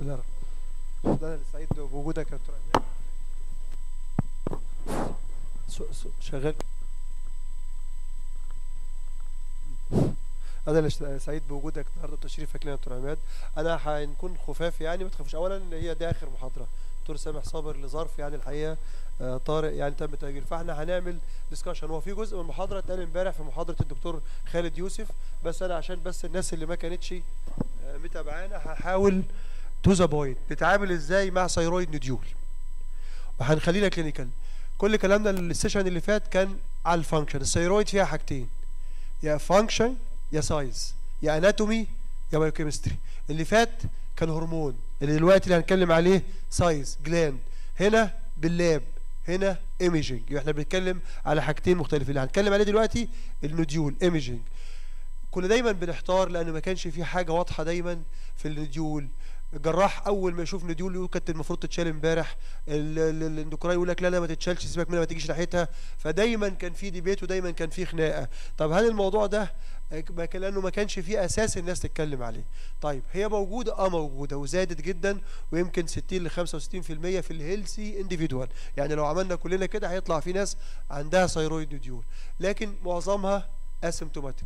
الله الرحمن ده انا سعيد بوجودك يا دكتور عماد. سو- سو- شغال انا اللي اشت- سعيد بوجودك النهارده وتشريفك لنا يا دكتور عماد انا هنكون خفاف يعني ما تخافوش اولا هي دي اخر محاضره دكتور سامح صابر لظرف يعني الحقيقه آه، طارئ يعني تم تاجيل فاحنا هنعمل ديسكشن هو في جزء من المحاضره اتقال امبارح في محاضره الدكتور خالد يوسف بس انا عشان بس الناس اللي ما كانتش آه، متابعانا هحاول تو ذا بوينت نتعامل ازاي مع ثيرويد نديول وهنخلينا كلينيكال كل كلامنا السيشن اللي فات كان على الفانكشن الثيرويد فيها حاجتين يا فانكشن يا سايز يا اناتومي يا بايوكيمستري اللي فات كان هرمون اللي دلوقتي اللي هنتكلم عليه سايز جلاند هنا باللاب هنا ايميجنج يبقى احنا بنتكلم على حاجتين مختلفين اللي هنتكلم عليه دلوقتي النوديول ايميجنج كنا دايما بنحتار لان ما كانش في حاجه واضحه دايما في النديول الجراح اول ما يشوف نديول يقول كانت المفروض تتشال امبارح ال- ال- الاندوكراين يقول لك لا لا ما تتشالش سيبك منها ما تجيش ناحيتها فدايما كان في ديبيت ودايما كان في خناقه طب هل الموضوع ده ما كان لانه ما كانش فيه اساس الناس تتكلم عليه طيب هي موجوده اه موجوده وزادت جدا ويمكن 60 ل 65% في الهيلثي انديفيدوال يعني لو عملنا كلنا كده هيطلع في ناس عندها ثيرويد نديول لكن معظمها اسيمتوماتيك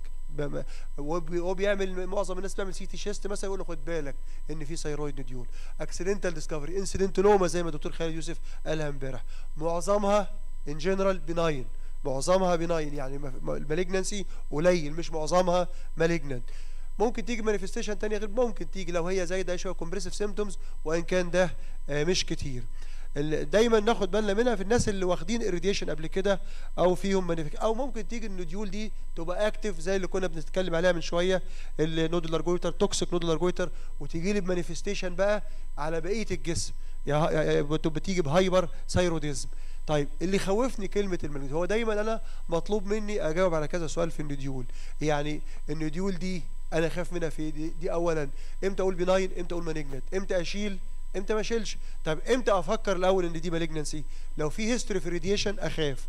وبيعمل معظم الناس بتعمل سي تي شيست مثلا يقول له خد بالك ان في ثيرويد نديول اكسيدنتال ديسكفري انسيدنتالوما زي ما الدكتور خالد يوسف قالها امبارح معظمها ان جنرال بناين معظمها بناين يعني المالجنسي قليل مش معظمها مالجننت ممكن تيجي مانيفستيشن تانية غير ممكن تيجي لو هي زي ده شويه كومبريسيف سيمتومز وان كان ده آه، مش كتير ال- دايما ناخد بالنا منها في الناس اللي واخدين اريديشن قبل كده او فيهم مانيفيك او ممكن تيجي النوديول دي تبقى اكتف زي اللي كنا بنتكلم عليها من شويه النودولار جويتر توكسيك نودولار جويتر وتيجي لي بمانيفستيشن بقى على بقيه الجسم يا يا- يا- بت- بتيجي بهايبر ثايروديزم طيب اللي خوفني كلمه المالجنت هو دايما انا مطلوب مني اجاوب على كذا سؤال في النديول يعني النديول دي انا خايف منها في إيه؟ دي, دي اولا امتى اقول بناين امتى اقول مالجنت امتى اشيل امتى ما اشيلش طب امتى افكر الاول ان دي مالجنسي لو في هيستوري في راديشن اخاف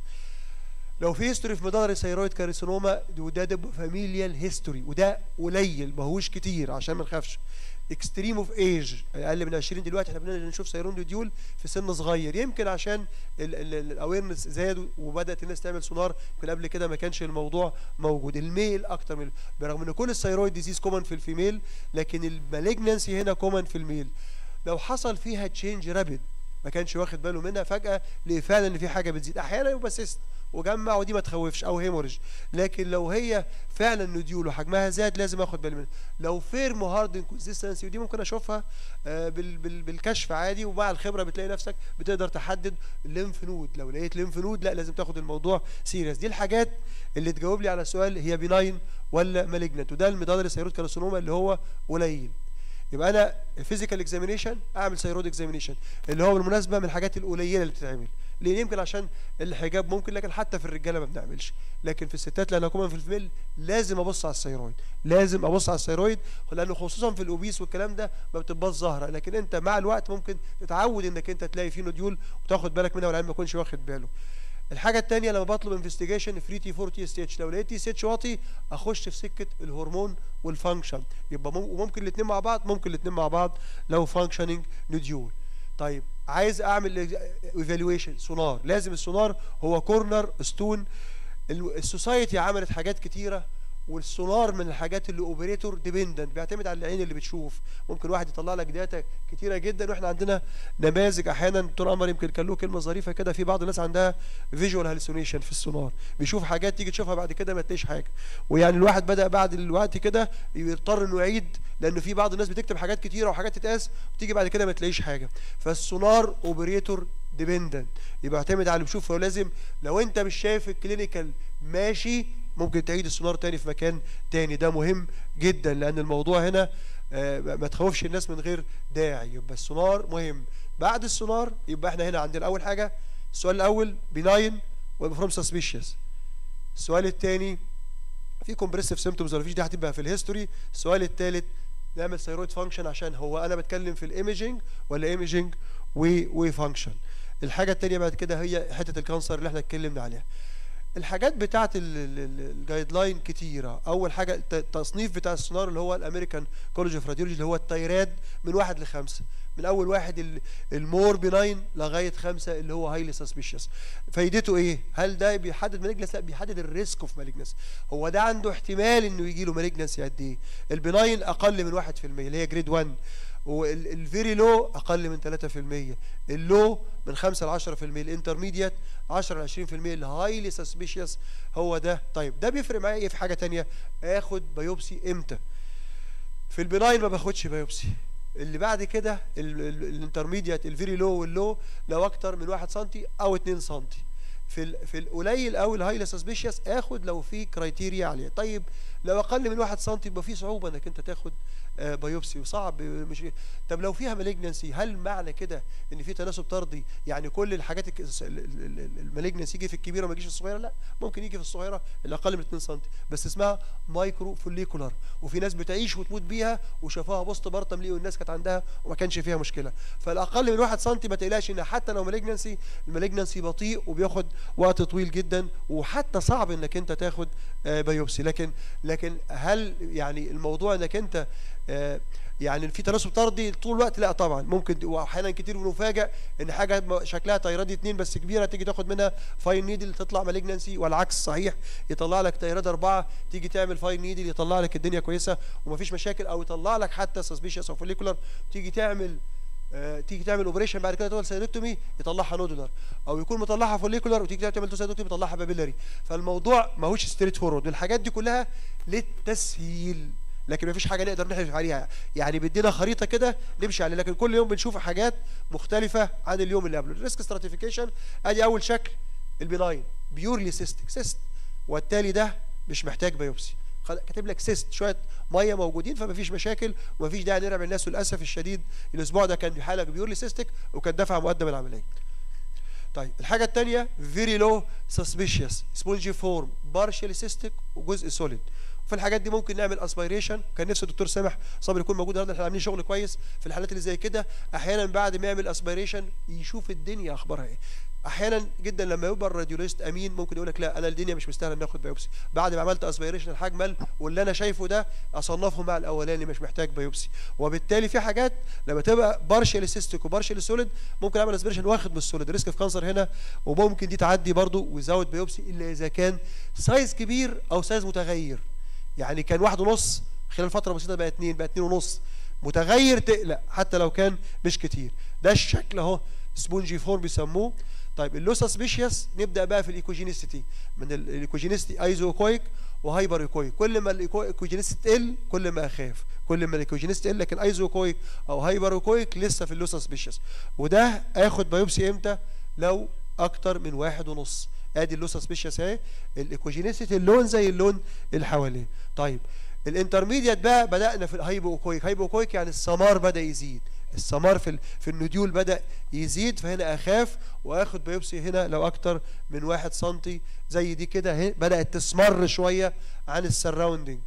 لو في هيستوري في مدار الثيرويد كارسينوما وده ده فاميليال هيستوري وده قليل ماهوش كتير عشان ما نخافش اكستريم اوف ايج اقل من 20 دلوقتي احنا بدنا نشوف ثيرويد ديول في سن صغير يمكن عشان الاويرنس زاد وبدات الناس تعمل سونار يمكن قبل كده ما كانش الموضوع موجود الميل اكتر من برغم ان كل الثيرويد ديزيز كومن في الفيميل لكن المالجنسي هنا كومن في الميل لو حصل فيها تشينج رابيد ما كانش واخد باله منها فجاه لقي فعلا ان في حاجه بتزيد احيانا يبقى سيست وجمع ودي ما تخوفش او هيموريج لكن لو هي فعلا نديول وحجمها زاد لازم اخد بالي منها لو فيرم هارد انكونسستنسي ودي ممكن اشوفها آه، بال بال بالكشف عادي ومع الخبره بتلاقي نفسك بتقدر تحدد الليمف نود لو لقيت ليمف نود لا لازم تاخد الموضوع سيريس دي الحاجات اللي تجاوب لي على السؤال هي بناين ولا مالجنت وده المدار الثيرويد كارسينوما اللي هو قليل يبقى انا الفيزيكال اكزامينيشن اعمل ثيرويد اكزامينيشن اللي هو بالمناسبه من الحاجات القليله اللي بتتعمل ليه يمكن عشان الحجاب ممكن لكن حتى في الرجاله ما بنعملش لكن في الستات لانها كومن في الفيميل لازم ابص على الثيرويد لازم ابص على الثيرويد لانه خصوصا في الاوبيس والكلام ده ما بتبقاش ظاهره لكن انت مع الوقت ممكن تتعود انك انت تلاقي فيه نوديول وتاخد بالك منها والعيال ما يكونش واخد باله الحاجه الثانيه لما بطلب انفستيجيشن فري تي 4 تي اس اتش لو لقيت تي اس اتش واطي اخش في سكه الهرمون والفانكشن يبقى مم- وممكن الاثنين مع بعض ممكن الاثنين مع بعض لو فانكشننج نوديول طيب عايز اعمل ايفالويشن سونار لازم السونار هو كورنر ستون ال- السوسايتي عملت حاجات كتيره والسونار من الحاجات اللي اوبريتور ديبندنت بيعتمد على العين اللي بتشوف ممكن واحد يطلع لك داتا كتيره جدا واحنا عندنا نماذج احيانا دكتور قمر يمكن كان له كلمه ظريفه كده في بعض الناس عندها فيجوال هالوسينيشن في السونار بيشوف حاجات تيجي تشوفها بعد كده ما تلاقيش حاجه ويعني الواحد بدا بعد الوقت كده يضطر انه يعيد لانه في بعض الناس بتكتب حاجات كتيره وحاجات تتقاس وتيجي بعد كده ما تلاقيش حاجه فالسونار اوبريتور ديبندنت يبقى اعتمد على اللي بيشوف فلازم لو انت مش شايف الكلينيكال ماشي ممكن تعيد السونار تاني في مكان تاني ده مهم جدا لان الموضوع هنا آه، ما تخوفش الناس من غير داعي يبقى السونار مهم بعد السونار يبقى احنا هنا عندنا اول حاجه السؤال الاول بناين وفروم سسبيشيوس السؤال الثاني في كومبريسيف سيمتومز ولا فيش دي هتبقى في الهيستوري السؤال الثالث نعمل ثيرويد فانكشن عشان هو انا بتكلم في الايميجنج ولا ايميجنج وفانكشن الحاجه الثانيه بعد كده هي حته الكانسر اللي احنا اتكلمنا عليها الحاجات بتاعت الجايد لاين كتيره اول حاجه الت- التصنيف بتاع السونار اللي هو الامريكان كولج اوف راديولوجي اللي هو التيراد من واحد لخمسه من اول واحد ال- المور بناين لغايه خمسه اللي هو هايلي سسبيشس فايدته ايه هل ده بيحدد مالجنس لا بيحدد الريسك اوف مالجنس هو ده عنده احتمال انه يجي له مالجنس قد ايه البناين اقل من 1% اللي هي جريد 1 والفيري لو اقل من 3% اللو من 5 ل 10% الانترميديت 10 ل 20% الهايلي سسبيشيس هو ده طيب ده بيفرق معايا ايه في حاجه تانية اخد بايوبسي امتى في البناين ما باخدش بايوبسي اللي بعد كده الانترميديت الفيري لو واللو لو اكتر من 1 سم او 2 سم في ال في القليل او الهايلي سسبيشيس اخد لو في كرايتيريا عاليه طيب لو اقل من 1 سم يبقى في صعوبه انك انت تاخد آه، بايوبسي وصعب مش طب لو فيها مالجنسي هل معنى كده ان في تناسب طردي يعني كل الحاجات المالجنسي يجي في الكبيره وما يجيش في الصغيره لا ممكن يجي في الصغيره اللي اقل من 2 سم بس اسمها مايكرو فوليكولار وفي ناس بتعيش وتموت بيها وشافوها بوسط بارتم ليه والناس كانت عندها وما كانش فيها مشكله فالاقل من 1 سم ما تقلقش ان حتى لو مالجنسي المالجنسي بطيء وبياخد وقت طويل جدا وحتى صعب انك انت تاخد آه، بايوبسي لكن لكن هل يعني الموضوع انك انت آه، يعني في تناسب طردي طول الوقت لا طبعا ممكن واحيانا كتير بنفاجئ ان حاجه م- شكلها تيرادي اتنين بس كبيره تيجي تاخد منها فاين نيدل تطلع مالجنسي والعكس صحيح يطلع لك تيراد اربعه تيجي تعمل فاين نيدل يطلع لك الدنيا كويسه ومفيش مشاكل او يطلع لك حتى سسبيشس او فوليكولار تيجي تعمل آه، تيجي تعمل اوبريشن بعد كده تقول سيدكتومي يطلعها نودولار او يكون مطلعها فوليكولار وتيجي تعمل سيدكتومي يطلعها بابيلاري فالموضوع ماهوش ستريت فورورد الحاجات دي كلها للتسهيل لكن مفيش حاجه نقدر نحلف عليها يعني بيدينا خريطه كده نمشي عليها لكن كل يوم بنشوف حاجات مختلفه عن اليوم اللي قبله الريسك ستراتيفيكيشن ادي اول شكل البناين بيورلي سيستك سيست والتالي ده مش محتاج بايوبسي خد- كاتب لك سيست شويه ميه موجودين فمفيش مشاكل ومفيش داعي نرعب الناس وللاسف الشديد الاسبوع ده كان في حاله بيورلي سيستك وكان دفع مقدم العمليه طيب الحاجه الثانيه فيري لو سسبيشيوس سبونجي فورم بارشلي سيستك وجزء سوليد في الحاجات دي ممكن نعمل اسبيريشن كان نفسه الدكتور سامح صابر يكون موجود النهارده احنا عاملين شغل كويس في الحالات اللي زي كده احيانا بعد ما يعمل اسبيريشن يشوف الدنيا اخبارها ايه احيانا جدا لما يبقى الراديوليست امين ممكن يقول لك لا انا الدنيا مش مستاهله ناخد بايوبسي بعد ما عملت اسبيريشن الحجمل واللي انا شايفه ده اصنفه مع الاولاني مش محتاج بايوبسي وبالتالي في حاجات لما تبقى بارشل سيستيك وبارشل سوليد ممكن اعمل اسبيريشن واخد من السوليد ريسك في كانسر هنا وممكن دي تعدي برضو ويزود بايوبسي الا اذا كان سايز كبير او سايز متغير يعني كان واحد ونص خلال فتره بسيطه بقى اتنين بقى اتنين ونص متغير تقلق حتى لو كان مش كتير ده الشكل اهو سبونجي فورم بيسموه طيب اللوسا سبيشيس نبدا بقى في الايكوجينيستي من ال- الايكوجينيستي ايزوكويك وهايبر ايكويك كل ما الايكوجينيستي تقل كل ما اخاف كل ما الايكوجينيستي تقل لكن ايزوكويك او هايبر ايكويك لسه في اللوسا سبيشيس وده اخد بايوبسي امتى لو اكتر من واحد ونص ادي اللوسا سبيشيس اهي الايكوجينيستي اللون زي اللون اللي حواليه طيب الانترميديت بقى بدانا في الهايبو اوكويك هايبو اوكويك يعني السمار بدا يزيد السمار في ال- في النديول بدا يزيد فهنا اخاف واخد بايوبسي هنا لو اكتر من واحد سنتي زي دي كده اهي بدات تسمر شويه عن السراوندنج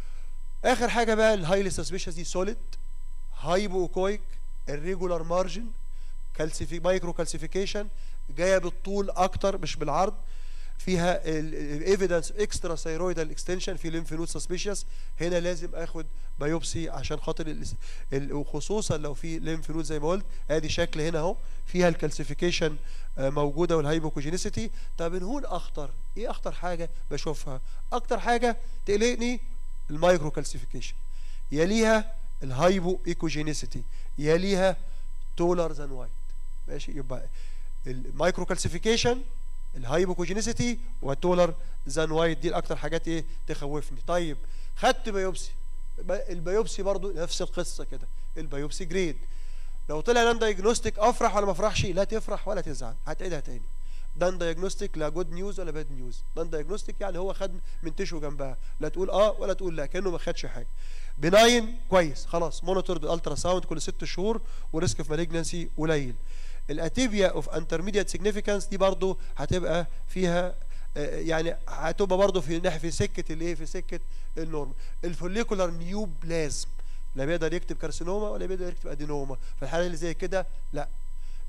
اخر حاجه بقى الهايلي سسبيشس دي سوليد هايبو اوكويك الريجولار مارجن كالسيفي مايكرو كالسيفيكيشن جايه بالطول اكتر مش بالعرض فيها الايفيدنس اكسترا ثيرويدال اكستنشن في ليمف نود سسبيشس هنا لازم اخد بايوبسي عشان خاطر ال- ال- وخصوصا لو في ليمف نود زي ما قلت ادي شكل هنا اهو فيها الكالسيفيكيشن آه، موجوده والهايبوكوجينيسيتي طب هون اخطر ايه اخطر حاجه بشوفها اكتر حاجه تقلقني المايكرو كالسيفيكيشن يليها الهايبو ايكوجينيسيتي يليها تولر ذان وايت ماشي يبقى المايكرو كالسيفيكيشن الهايبوكوجينيسيتي والتولر ذان وايت دي الاكتر حاجات ايه تخوفني طيب خدت بايوبسي ب- البايوبسي برضو نفس القصه كده البايوبسي جريد لو طلع نان دايجنوستيك افرح ولا ما افرحش لا تفرح ولا تزعل هتعيدها تاني دان دايجنوستيك لا جود نيوز ولا باد نيوز دان دايجنوستيك يعني هو خد من تشو جنبها لا تقول اه ولا تقول لا كانه ما خدش حاجه بناين كويس خلاص مونيتور بالالترا ساوند كل ست شهور وريسك في مالجنسي قليل الاتيبيا اوف انترميديت سيجنيفيكانس دي برضو هتبقى فيها آه، يعني هتبقى برضو في ناحيه في سكه الايه في سكه النورم الفوليكولار نيو بلازم لا بيقدر يكتب كارسينوما ولا بيقدر يكتب ادينوما في الحاله اللي زي كده لا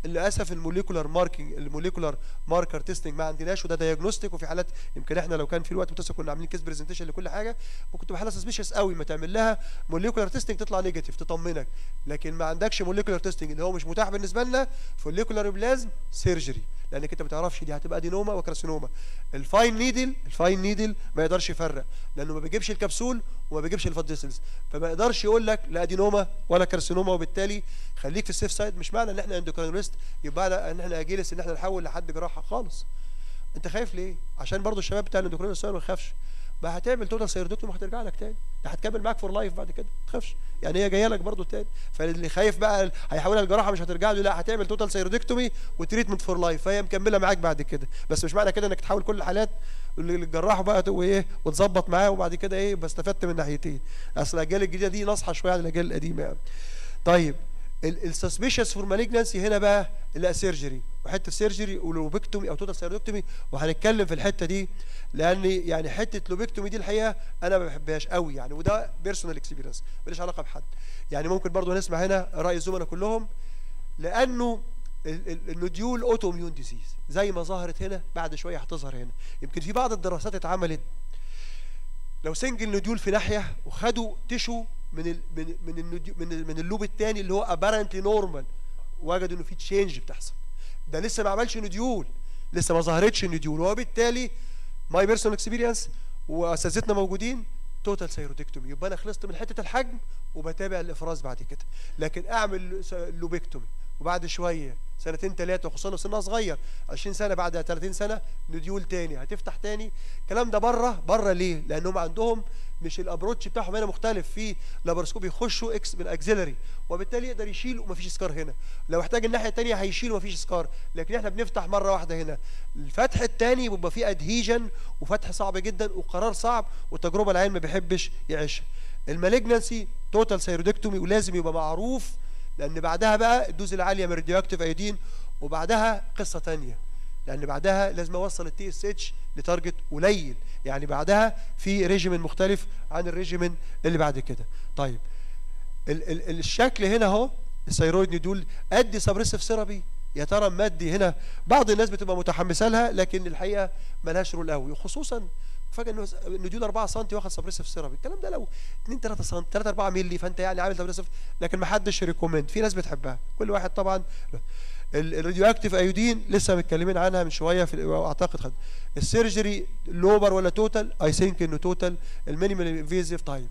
للاسف الموليكولار ماركينج الموليكولار ماركر تيستنج ما عندناش وده دايجنوستيك وفي حالات يمكن احنا لو كان في الوقت متصل كنا عاملين كيس برزنتيشن لكل حاجه ممكن تبقى حاله سسبيشس قوي ما تعمل لها موليكولار تيستنج تطلع نيجاتيف تطمنك لكن ما عندكش موليكولار تيستنج اللي هو مش متاح بالنسبه لنا فوليكولار بلازم سيرجري لانك انت ما تعرفش دي هتبقى ادينوما وكارسينوما الفاين نيدل الفاين نيدل ما يقدرش يفرق لانه ما بيجيبش الكبسول وما بيجيبش الفاديسلز فما يقدرش يقول لك لا ادينوما ولا كارسينوما وبالتالي خليك في السيف سايد مش معنى ان احنا اندوكرينوليست يبقى على ان احنا اجيلس ان احنا نحول لحد جراحه خالص انت خايف ليه عشان برضو الشباب بتاع الاندوكرينوليست ما يخافش ما هتعمل توتال سيردوكتوم وهترجع لك تاني ده هتكمل معاك فور لايف بعد كده ما تخافش يعني هي جايه لك برضو تاني فاللي خايف بقى هيحولها لجراحه مش هترجع له لا هتعمل توتال سيردوكتومي وتريتمنت فور لايف فهي مكمله معاك بعد كده بس مش معنى كده انك تحول كل الحالات للجراح بقى وايه وتظبط معاه وبعد كده ايه بس استفدت من ناحيتين اصل الاجيال الجديده دي ناصحه شويه عن الاجيال القديمه يعني طيب السسبيشس فور مالجنسي هنا بقى لا سيرجري وحته سيرجري ولوبكتومي او توتال سيرودكتومي وهنتكلم في الحته دي لان يعني حته لوبكتومي دي الحقيقه انا ما بحبهاش قوي يعني وده بيرسونال اكسبيرينس ماليش علاقه بحد يعني ممكن برضو نسمع هنا راي الزملاء كلهم لانه النوديول اوتو اميون ديزيز زي ما ظهرت هنا بعد شويه هتظهر هنا يمكن في بعض الدراسات اتعملت لو سنجل نوديول في ناحيه وخدوا تشو من ال من من النوديول من, من اللوب الثاني اللي هو ابارنتلي نورمال وجدوا انه في تشينج بتحصل ده لسه ما عملش نوديول لسه ما ظهرتش النوديول وبالتالي ماي بيرسونال اكسبيرينس واساتذتنا موجودين توتال سيرودكتومي يبقى انا خلصت من حته الحجم وبتابع الافراز بعد كده لكن اعمل لوبكتومي وبعد شويه سنتين ثلاثه خصوصا لو سنها صغير 20 سنه بعد 30 سنه نديول تاني هتفتح تاني الكلام ده بره بره ليه؟ لانهم عندهم مش الابروتش بتاعهم هنا مختلف في لابروسكوب يخشوا اكس بالاكزيلري وبالتالي يقدر يشيل ومفيش سكار هنا لو احتاج الناحيه الثانيه هيشيل ومفيش سكار لكن احنا بنفتح مره واحده هنا الفتح الثاني بيبقى فيه ادهيجن وفتح صعب جدا وقرار صعب والتجربه العين ما بيحبش يعيشها المالجنسي توتال سيرودكتومي ولازم يبقى معروف لان بعدها بقى الدوز العاليه من الراديواكتيف ايودين وبعدها قصه ثانيه لان بعدها لازم اوصل التي اس اتش لتارجت قليل يعني بعدها في ريجيمين مختلف عن الريجيمين اللي بعد كده طيب ال ال الشكل هنا اهو الثيرويد نيدول ادي سبريسيف ثيرابي يا ترى مادي هنا بعض الناس بتبقى متحمسه لها لكن الحقيقه ملهاش رول قوي وخصوصا فجاه انه النوديول 4 سم واخد سبريسيف ثيرابي الكلام ده لو 2 3 سم 3 4 مللي فانت يعني عامل سبريسيف لكن ما حدش ريكومند في ناس بتحبها كل واحد طبعا الراديو اكتيف ايودين لسه متكلمين عنها من شويه في اعتقد خد السيرجري لوبر ولا توتال اي ثينك انه توتال المينيمال انفيزيف طيب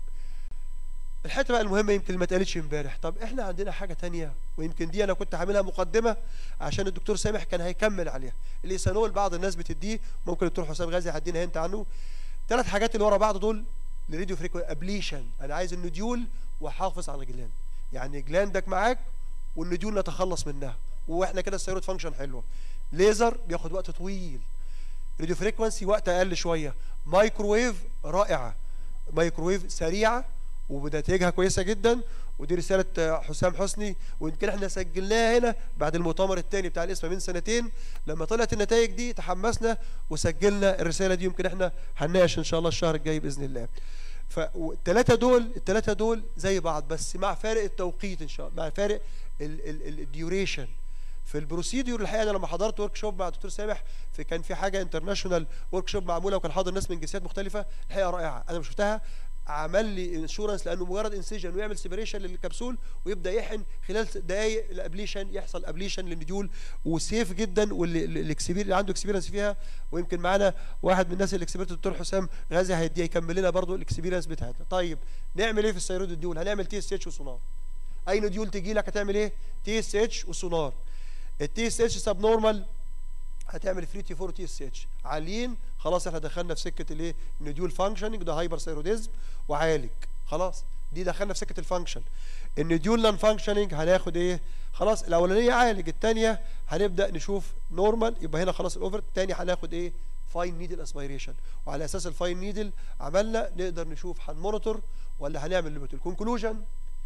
الحته بقى المهمه يمكن ما اتقالتش امبارح طب احنا عندنا حاجه تانية ويمكن دي انا كنت عاملها مقدمه عشان الدكتور سامح كان هيكمل عليها الايثانول بعض الناس بتديه ممكن الدكتور حسام غازي هيدينا هنت عنه ثلاث حاجات اللي ورا بعض دول لراديو فريكو ابليشن انا عايز النديول واحافظ على جلاند يعني جلاندك معاك والنديول نتخلص منها واحنا كده الثيرويد فانكشن حلوه ليزر بياخد وقت طويل راديو فريكوانسي وقت اقل شويه مايكروويف رائعه مايكروويف سريعه ونتائجها كويسه جدا ودي رساله حسام حسني ويمكن احنا سجلناها هنا بعد المؤتمر الثاني بتاع الاسم من سنتين لما طلعت النتائج دي تحمسنا وسجلنا الرساله دي يمكن احنا هنناقش ان شاء الله الشهر الجاي باذن الله فالثلاثه دول الثلاثه دول زي بعض بس مع فارق التوقيت ان شاء الله مع فارق الديوريشن في البروسيديور الحقيقه انا لما حضرت ورك شوب مع الدكتور سامح في كان في حاجه انترناشونال ورك شوب معموله وكان حاضر ناس من جنسيات مختلفه الحقيقه رائعه انا شفتها عمل لي انشورنس لانه مجرد انسجن ويعمل سيبريشن للكبسول ويبدا يحن خلال دقائق الابليشن يحصل ابليشن للنديول وسيف جدا واللي اللي عنده اكسبيرينس فيها ويمكن معانا واحد من الناس الاكسبيرت الدكتور حسام غازي هيديها يكمل لنا برضه الاكسبيرينس بتاعتها طيب نعمل ايه في الثيرويد الديول هنعمل تي اس اتش وسونار اي نديول تجي لك هتعمل ايه تي اس اتش وسونار التي اس اتش سب نورمال هتعمل فري تي 4 تي اس اتش عاليين خلاص احنا دخلنا في سكه الايه نديول فانكشننج ده هايبر ثيروديزم وعالج خلاص دي دخلنا في سكه الفانكشن النديول نون فانكشننج هناخد ايه خلاص الاولانيه عالج الثانيه هنبدا نشوف نورمال يبقى هنا خلاص الاوفر الثاني هناخد ايه فاين نيدل اسبيريشن وعلى اساس الفاين نيدل عملنا نقدر نشوف هنمونيتور ولا هنعمل ليميت الكونكلوجن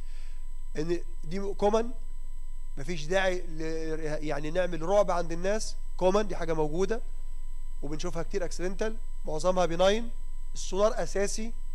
ان دي كومن مفيش داعي يعني نعمل رعب عند الناس كومن دي حاجه موجوده وبنشوفها كتير اكسيدنتال معظمها بناين السونار اساسي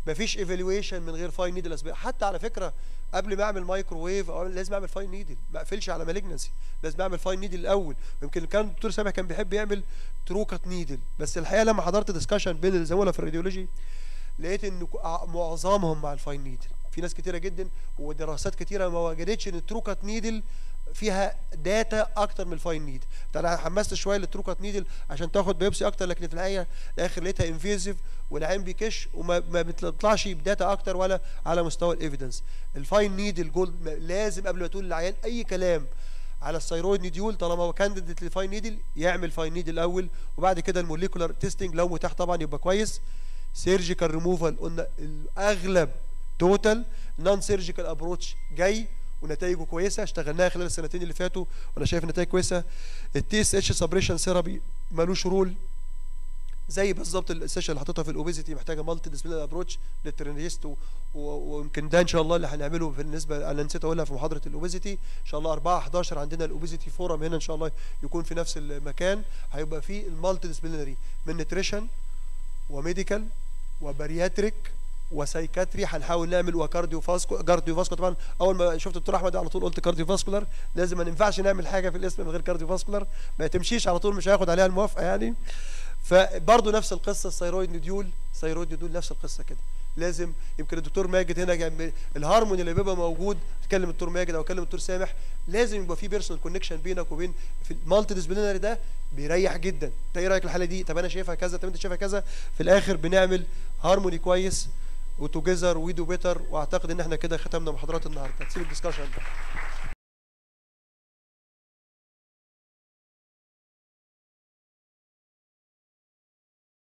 مفيش ايفالويشن من غير فاين نيدل اسباب حتى على فكره قبل ما اعمل مايكروويف او لازم اعمل فاين نيدل ما اقفلش على مالجنسي لازم اعمل فاين نيدل الاول يمكن كان الدكتور سامح كان بيحب يعمل تروكت نيدل بس الحقيقه لما حضرت ديسكشن بين الزملاء في الراديولوجي لقيت ان معظمهم مع الفاين نيدل في ناس كتيره جدا ودراسات كتيره ما وجدتش ان التروكت نيدل فيها داتا اكتر من الفاين نيدل انا حمست شويه للتروكت نيدل عشان تاخد بيبسي اكتر لكن في الحقيقه الاخر لقيتها انفيزيف والعين بيكش وما ما بتطلعش بداتا اكتر ولا على مستوى الايفيدنس الفاين نيدل جولد لازم قبل ما تقول للعيان اي كلام على الثيرويد نيديول طالما هو كانديديت للفاين نيدل يعمل فاين نيدل الاول وبعد كده الموليكولار تيستنج لو متاح طبعا يبقى كويس سيرجيكال ريموفال قلنا الاغلب توتال نون سيرجيكال ابروتش جاي ونتائجه كويسه اشتغلناها خلال السنتين اللي فاتوا وانا شايف نتائج كويسه التي اس اتش سبريشن ثيرابي ملوش رول زي بالظبط السيشن اللي حاططها في الاوبيزيتي محتاجه مالتي ديسبلين ابروتش للترينيست ويمكن ده ان شاء الله اللي هنعمله بالنسبه انا نسيت اقولها في محاضره الاوبيزيتي ان شاء الله 4 11 عندنا الاوبيزيتي فورم هنا ان شاء الله يكون في نفس المكان هيبقى فيه المالتي ديسبلينري من نتريشن وميديكال وبارياتريك وسايكاتري هنحاول نعمل وكارديو فاسكو كارديو فاسكو طبعا اول ما شفت الدكتور احمد على طول قلت كارديو فاسكولار لازم ما ينفعش نعمل حاجه في الاسم من غير كارديو فاسكولار ما تمشيش على طول مش هياخد عليها الموافقه يعني فبرضه نفس القصه الثيرويد نديول ثيرويد نديول نفس القصه كده لازم يمكن الدكتور ماجد هنا جنب الهارموني اللي بيبقى موجود تكلم الدكتور ماجد او تكلم الدكتور سامح لازم يبقى في بيرسونال كونكشن بينك وبين في المالتي ديسبلينري ده بيريح جدا انت ايه رايك الحاله دي طب انا شايفها كذا طب انت شايفها كذا في الاخر بنعمل هارموني كويس وتوجذر ويدو بيتر واعتقد ان احنا كده ختمنا محاضرات النهارده تسيب الدسكشن ده